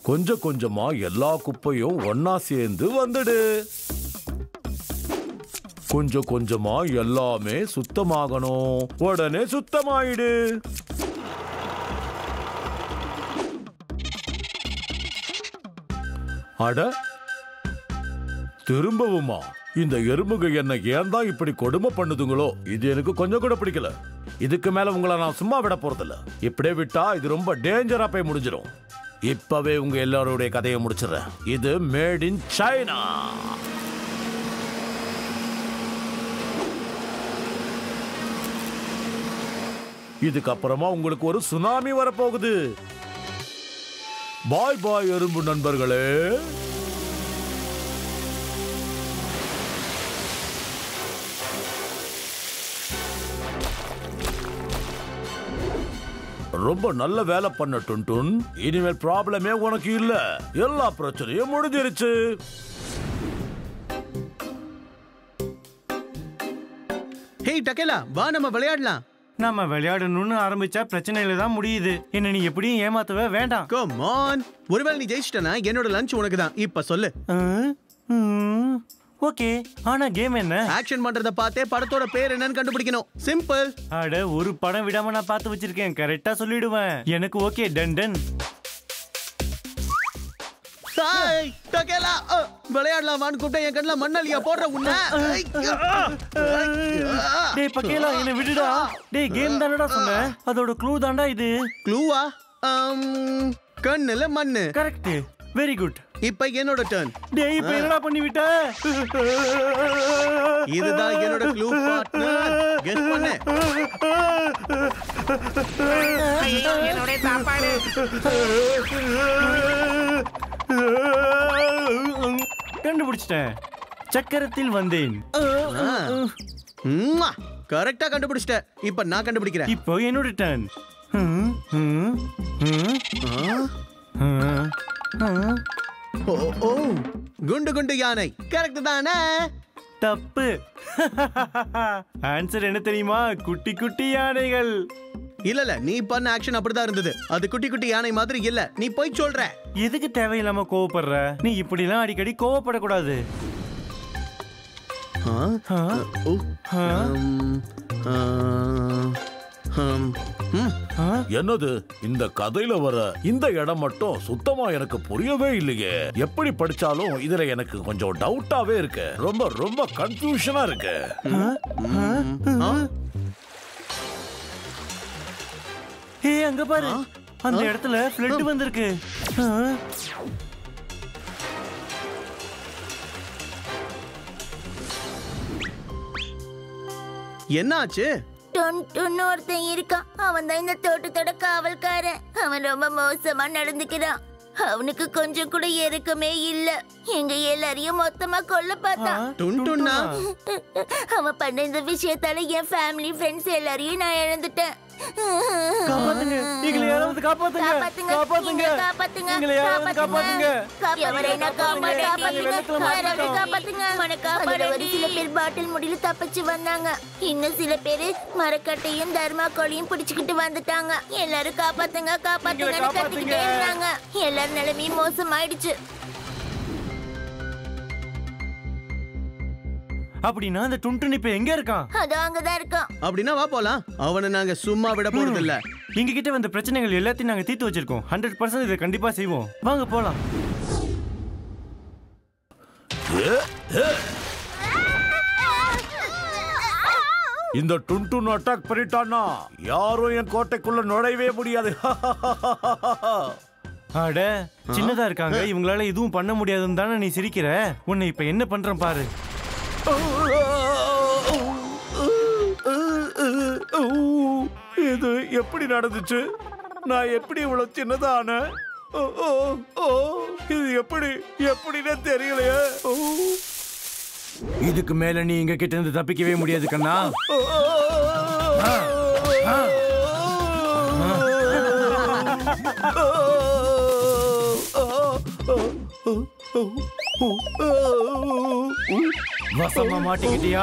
கொஞ்சம் கொஞ்சமா எல்லா குப்பையும் ஒன்னா சேர்ந்து வந்துடு கொஞ்சம் கொஞ்சமா எல்லாமே சுத்தமாகணும் உடனே சுத்தமாயிடு அட திரும்பவுமா இந்த எறும்புக என்ன ஏன் தான் இப்படி கொடுமை பண்ணுதுங்களோ இது எனக்கு கொஞ்சம் கூட பிடிக்கல இதுக்கு மேல உங்களை நான் சும்மா விட போறதில்ல இப்படியே விட்டா இது ரொம்ப டேஞ்சரா போய் முடிஞ்சிடும் இப்பவே உங்க எல்லாருடைய கதையை முடிச்சிடுறேன் இது மேட் இன் சைனா இதுக்கப்புறமா உங்களுக்கு ஒரு சுனாமி வரப்போகுது பாய் பாய் எறும்பு நண்பர்களே ரொம்ப நல்ல வேலை பண்ண டுன்டுன் இனிமேல் ப்ராப்ளமே உனக்கு இல்ல எல்லா பிரச்சனையும் முடிஞ்சிருச்சு ஹேய் டக்கேலா வா நம்ம விளையாடலாம் நாம விளையாடணும்னு ஆரம்பிச்சா பிரச்சனையில தான் முடியுது என்ன நீ எப்படியும் ஏமாத்தவே வேண்டாம் கம் ஆன் ஒருவேளை நீ ஜெயிச்சிட்டனா என்னோட லஞ்ச் உனக்கு தான் இப்ப சொல்லு ஓகே ஆனா கேம் என்ன ஆக்ஷன் பண்றத பார்த்தே படத்தோட பேர் என்னன்னு கண்டுபிடிக்கணும் சிம்பிள் அட ஒரு படம் விடாம நான் பார்த்து வச்சிருக்கேன் கரெக்டா சொல்லிடுவேன் எனக்கு ஓகே டன் டன் ஹாய் டக்கேலா அ, விளையாடலாம் வான்னு கூப்பிட்டா என் கண்ணுல மண்ணலியா போடுற உன்ன டேய் பக்கேலா என்ன விடுடா டேய் கேம் தானடா சொன்ன அதோட க்ளூ தான்டா இது க்ளூவா கண்ணுல மண்ணு கரெக்ட் வெரி குட் இப்ப என்னோட டர்ன் டேய் இப்ப என்னடா பண்ணி விட்ட இதுதான் என்னோட க்ளூ பார்ட்னர் கெஸ் பண்ணு ஐயோ என்னுடைய சாப்பாடு கண்டுபிடிச்சிட்டேன் சக்கரத்தில் வந்தேன் கரெக்டா கண்டுபிடிச்சிட்ட இப்ப நான் கண்டுபிடிக்கிறேன் இப்போ என்னோட டர்ன் ஓ ஓ குண்டு குண்டு யானை கரெக்ட் தானே தப்பு ஆன்சர் என்ன தெரியுமா குட்டி குட்டி யானைகள் இல்ல இல்ல நீ பண்ண ஆக்ஷன் அப்படிதான் இருந்தது அது குட்டி குட்டி யானை மாதிரி இல்ல நீ போய் சொல்ற எதுக்கு தேவையில்லாம கோவப்படுற நீ இப்படிலாம் அடிக்கடி கோவப்படக்கூடாது ஆ? ஆ? ஓ. ஆ? ஹம், ஆ, ஹம், ம். ஆ? என்னது இந்த கதையில வர இந்த இடம் மட்டும் சுத்தமா எனக்கு புரியவே இல்லையே எப்படி படிச்சாலும் இதுல எனக்கு கொஞ்சம் டவுட்டாவே இருக்கு ரொம்ப ரொம்ப கன்ஃபியூஷனா இருக்கு ஆ? ஏய் அங்க பாரு அந்த இடத்துல ஃப்ளட் வந்திருக்கு ஆ? என்ன ஆச்சு டொன்னு ஒருத்தன் இருக்கான் அவன் தான் இந்த தோட்டத்தோட காவல்காரன் அவன் ரொம்ப மோசமா நடந்துக்கிறான் அவனுக்கு கொஞ்சம் கூட இறக்கமே இல்ல எங்க எல்லாரையும் மொத்தமா கொல்ல பார்த்தான் டுன்டுன்னா அவன் பண்ண இந்த விஷயத்தால என் ஃபேமிலி ஃப்ரெண்ட்ஸ் எல்லாரையும் நான் இழந்துட்டேன் காப்பாத்துங்க எங்களை யாராவது காப்பாத்துங்க காப்பாத்துங்க காப்பாத்துங்க எங்களை காப்பாத்துங்க எங்களை யாராவது காப்பாத்துங்க எவரைனா காப்பாத்து, காப்பாத்துங்க வெள்ளத்துல யாராவது மாட்டிக்கிட்டோம். காப்பாத்துங்க அதுல ஒரு சில பேர் பாட்டில் முடியில தப்பிச்சு வந்தாங்க இன்னும் சில பேரு மரக்கட்டையும் தர்மாக்கோலையும் பிடிச்சுக்கிட்டு வந்துட்டாங்க எல்லாரும் காப்பாத்துங்க காப்பாத்துங்கன்னு காப்பாத்துங்க. கத்திக்கிட்டே இருந்தாங்க எல்லாரும் நிலைமையும் மோசமாயிடுச்சு அப்படின்னா அந்த டுன்டுன் இப்ப எங்க இருக்கான் அதோ அங்கதான் இருக்கான் அப்படின்னா வா போலாம் அவனை நாங்க சும்மா விட போறது இல்ல எங்க கிட்ட வந்த பிரச்சனைகள் எல்லாத்தையும் நாங்க தீர்த்து வச்சிருக்கோம் ஹண்ட்ரட் பர்சன்ட் இதை கண்டிப்பா செய்வோம் வாங்க போலாம் இந்த டுன்டுன் அட்டாக் பண்ணிட்டானா யாரும் என் கோட்டைக்குள்ள நுழையவே முடியாது அட சின்னதா இருக்காங்க இவங்களால எதுவும் பண்ண முடியாதுன்னு தானே நீ சிரிக்கிற உன்னை இப்ப என்ன பண்றேன் பாரு இது எப்படி நடந்துச்சு நான் எப்படி இவ்வளவு சின்னதான ஓ, ஓ, ஓ, இது எப்படி எப்படின்னே தெரியலையே ஓ, இதுக்கு மேல நீ எங்க கிட்ட இருந்து தப்பிக்கவே முடியாது கண்ணா ஓ, வசமா மாட்டிக்கிட்டியா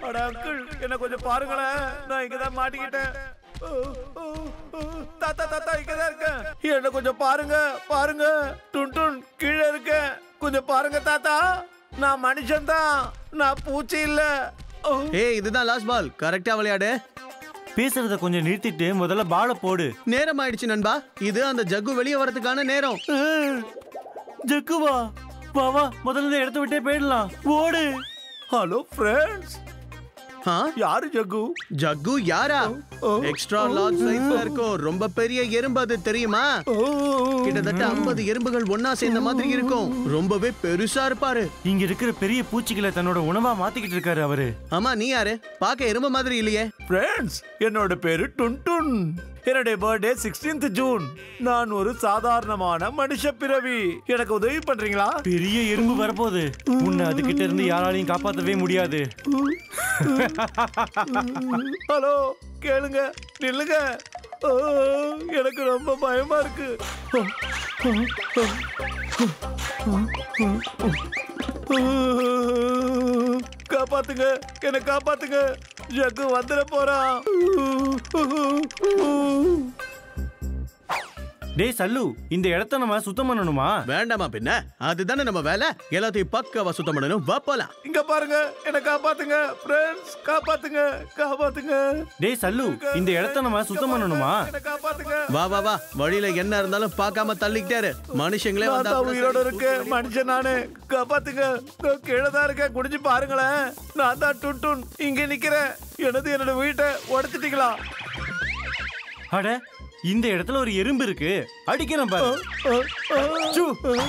அட அங்கிள் என்ன கொஞ்சம் பாருங்களேன் நான் இங்க தான் மாட்டிக்கிட்டேன் ஓ, ஓ, ஓ, தாத்தா தாத்தா இங்க தான் இருக்கேன் என்ன கொஞ்சம் பாருங்க பாருங்க டுன் டுன் கீழே இருக்கேன் கொஞ்சம் பாருங்க தாத்தா நான் மனுஷன் தான் நான் பூச்சி இல்ல ஓ, ஏய் இதுதான் லாஸ்ட் பால் கரெக்டா விளையாடு பேசுறத கொஞ்சம் நிறுத்திட்டு முதல்ல பால போடு நேரம் ஆயிடுச்சு நண்பா இது அந்த ஜக்கு வெளியே வரதுக்கான நேரம் ஜக்குவா வா வா முதல்ல இந்த இடத்த விட்டே போயிடலாம் ஓடு ஹலோ ஃப்ரெண்ட்ஸ் ஆ? யாரு ஜக்கு ஜக்கு யாரா ஓ. எக்ஸ்ட்ரா லார்ஜ் சைஸ்ல இருக்கும் ரொம்ப பெரிய எறும்பு அது தெரியுமா ஓ, கிட்டத்தட்ட 50 எறும்புகள் ஒன்னா சேர்ந்த மாதிரி இருக்கும் ரொம்பவே பெருசா இருப்பாரு இங்க இருக்கிற பெரிய பூச்சிகளை தன்னோட உணவா மாத்திக்கிட்டு இருக்காரு அவரு ஆமா நீ யாரு பாக்க எறும்பு மாதிரி இல்லையே ஃப்ரெண்ட்ஸ் என்னோட பேரு டுன்டுன் என்னுடைய பர்த்டே 16th ஜூன் நான் ஒரு சாதாரணமான மனுஷ பிறவி எனக்கு உதவி பண்றீங்களா பெரிய எறும்பு வரப்போகுது உன்னை அதுகிட்ட இருந்து யாராலையும் காப்பாத்தவே முடியாது ஹலோ கேளுங்க நில்லுங்க ஓ, எனக்கு ரொம்ப பயமா இருக்கு காப்பாத்துங்க என்ன காப்பாத்துங்க ஜக்கு வந்துட போறான் டேய் சல்லு இந்த இடத்த நம்ம சுத்தம் பண்ணணுமா வேண்டாமா பின்ன அதுதானே நம்ம வேலை எல்லாத்தையும் பக்காவா சுத்தம் பண்ணணும் வா போலாம் இங்க பாருங்க என்ன காப்பாத்துங்க ஃப்ரெண்ட்ஸ் காப்பாத்துங்க காப்பாத்துங்க டேய் சல்லு இந்த இடத்த நம்ம சுத்தம் பண்ணணுமா என்ன காப்பாத்துங்க வா வா வா வழியில என்ன இருந்தாலும் பார்க்காம தள்ளிக்கிட்டே இரு மனுஷங்களே நான் வந்தா தான் கூட உயிரோட சரி. இருக்கேன் மனுஷன் நானு காப்பாத்துங்க நான் கீழே தான் இருக்கேன் குடிஞ்சு பாருங்களேன் நான் தான் டுன் டுன் இங்க நிக்கிறேன் எனது என்னோட வீட்டை உடைச்சிட்டீங்களா அட இந்த இடத்துல ஒரு எறும்பு இருக்கு அடிக்கிறேன் பாரு சு.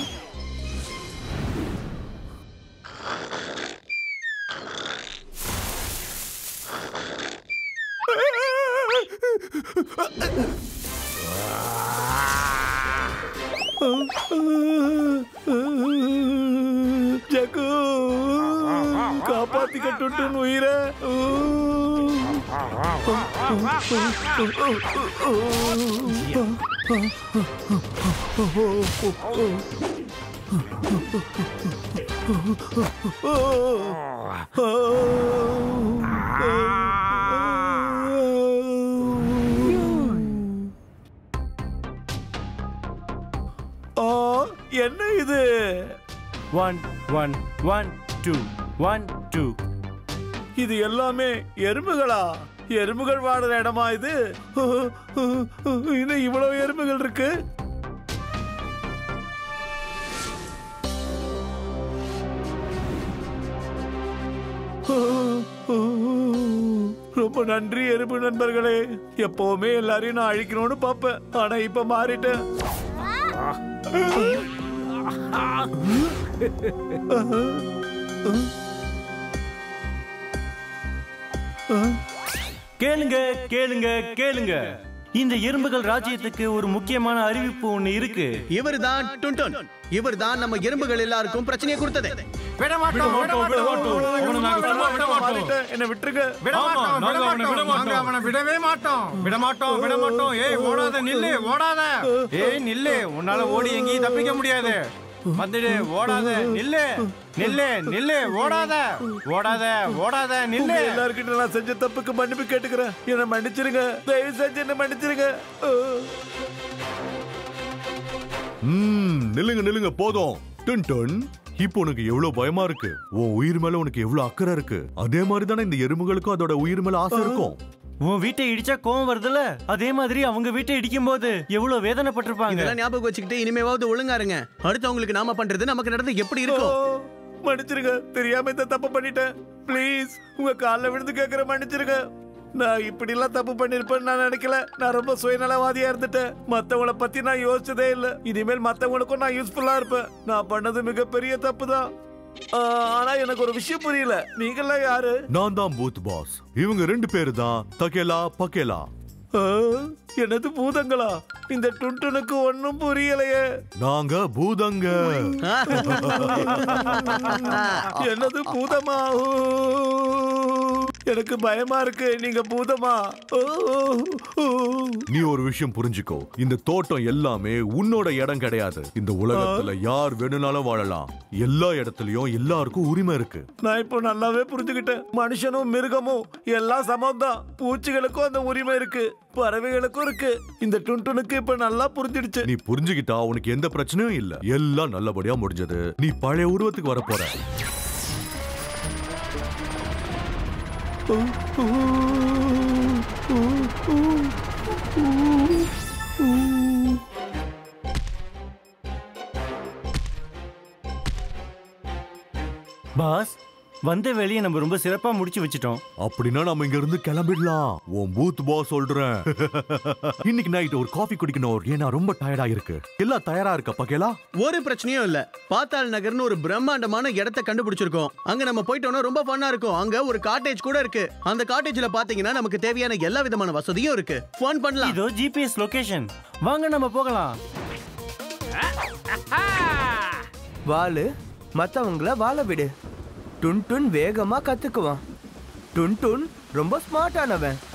ஜக்கு காப்பாத்திக்க டுன் டுன் உயிரை ஆ, என்ன இது one one one two one two இது எல்லாமே எறும்புகளா எறும்புகள் வாடுற இடமா இது இன்னும் இவ்வளவு எறும்புகள் இருக்கு ரொம்ப நன்றி எறும்பு நண்பர்களே எப்பவுமே எல்லாரையும் நான் அழிக்கணும்னு பார்ப்பேன் ஆனா இப்ப மாறிட்டேன் கேளுங்க கேளுங்க கேளுங்க இந்த எறும்புகள் ராஜ்யத்துக்கு ஒரு முக்கியமான அறிவிப்பு ஒண்ணு இருக்கு இவர்தான் டுன்டுன் இவர்தான் நம்ம எறும்புகள் எல்லாருக்கும் பிரச்சனையை கொடுத்தது விட மாட்டோம் விட மாட்டோம் அவனை நாங்க சும்மா விட மாட்டோம். மாறிட்டேன். என்னை விட்டுருங்க விட மாட்டோம் விட மாட்டோம் நாங்க அவனை விடவே மாட்டோம் விட மாட்டோம் விட மாட்டோம் ஏய் ஓடாத நில்லு ஓடாத ஏய் நில்லு உன்னால ஓடி எங்கேயும் தப்பிக்க முடியாது வந்துடு ஓடாத நில்லு நில்லு நில்லு ஓடாத ஓடாத ஓடாத நில்லு உங்க எல்லார்கிட்ட நான் செஞ்ச தப்புக்கு மன்னிப்பு கேட்டுக்கிறேன் என்ன மன்னிச்சிருங்க தயவு செஞ்சு என்ன மன்னிச்சிருங்க ம் நில்லுங்க நில்லுங்க போதும் டன் டன் இப்போ உனக்கு எவ்வளவு பயமா இருக்கு உன் உயிர் மேல உனக்கு எவ்வளவு அக்கறை இருக்கு அதே மாதிரி தானே இந்த எறும்புகளுக்கும் அதோட உயிர் மேல ஆசை இருக்கும் உன் வீட்டை இடிச்சா கோவம் வருதுல அதே மாதிரி அவங்க வீட்டை இடிக்கும் போது எவ்வளவு வேதனைப்பட்டிருப்பாங்க இதெல்லாம் ஞாபகம் வச்சுக்கிட்டு இனிமேவாவது ஒழுங்கா இருங்க அடுத்தவங்களுக்கு நாம பண்றது நமக்கு நடந்து எப்படி ஓ, இருக்கும் மன்னிச்சிருங்க தெரியாம இந்த தப்பு பண்ணிட்டேன் ப்ளீஸ் உங்க கால்ல விழுந்து கேக்குற மன்னிச்சிருங்க நான் இப்படி எல்லாம் தப்பு பண்ணிருப்பேன்னு நான் நினைக்கல நான் ரொம்ப சுயநலவாதியா இருந்துட்டேன் மத்தவங்கள பத்தி நான் யோசிச்சதே இல்ல இனிமேல் மத்தவங்களுக்கும் நான் யூஸ்ஃபுல்லா இருப்பேன் நான் பண்ணது மிகப்பெரிய தப்பு தான் ஆனா எனக்கு ஒரு விஷயம் புரியல நீங்கெல்லாம் யாரு நான் தான் பூத் பாஸ் இவங்க ரெண்டு பேரு தான் தகேலா பகேலா ஆ, என்னது பூதங்களா இந்த டுன்டுனுக்கு ஒன்னும் புரியலையே நாங்க பூதங்க என்னது பூதமா எனக்கு பயமா இருக்கு நீங்க பூதமா ஓ, ஓ, ஓ. நீ ஒரு விஷயம் புரிஞ்சுக்கோ இந்த தோட்டம் எல்லாமே உன்னோட இடம் கிடையாது இந்த உலகத்துல யார் வேணும்னாலும் வாழலாம் எல்லா இடத்துலயும் எல்லாருக்கும் உரிமை இருக்கு நான் இப்போ நல்லாவே புரிஞ்சுக்கிட்டேன் மனுஷனும் மிருகமும் எல்லாம் சமம் தான் பூச்சிகளுக்கும் அந்த உரிமை இருக்கு பறவைகளுக்கும் இருக்கு இந்த டுன்டுனுக்கு இப்ப நல்லா புரிஞ்சிடுச்சு நீ புரிஞ்சுக்கிட்டா உனக்கு எந்த பிரச்சனையும் இல்ல எல்லாம் நல்லபடியா முடிஞ்சது நீ பழைய உருவத்துக்கு வர போற பாஸ் வந்த வேலையை நம்ம ரொம்ப சிறப்பா முடிச்சு வச்சிட்டோம் அப்படின்னா நம்ம இங்க இருந்து கிளம்பிடலாம் உன் பூத் பாஸ் சொல்றேன் இன்னைக்கு நைட் ஒரு காஃபி குடிக்கணும் ஏன்னா ரொம்ப டயர்டா இருக்கு எல்லாம் தயாரா இருக்க பகேலா ஒரு பிரச்சனையும் இல்ல பாத்தாள் நகர்னு ஒரு பிரம்மாண்டமான இடத்தை கண்டுபிடிச்சிருக்கோம் அங்க நம்ம போயிட்டோம்னா ரொம்ப ஃபன்னா இருக்கும் அங்க ஒரு காட்டேஜ் கூட இருக்கு அந்த காட்டேஜ்ல பாத்தீங்கன்னா நமக்கு தேவையான எல்லா விதமான வசதியும் இருக்கு ஃபன் பண்ணலாம் இதோ ஜிபிஎஸ் லொகேஷன் வாங்க நம்ம போகலாம் வாலு மத்தவங்கள வாழ விடு டுன் டுன் வேகமா கத்துக்குவான் டுன் டுன் ரொம்ப ஸ்மார்ட்டானவன்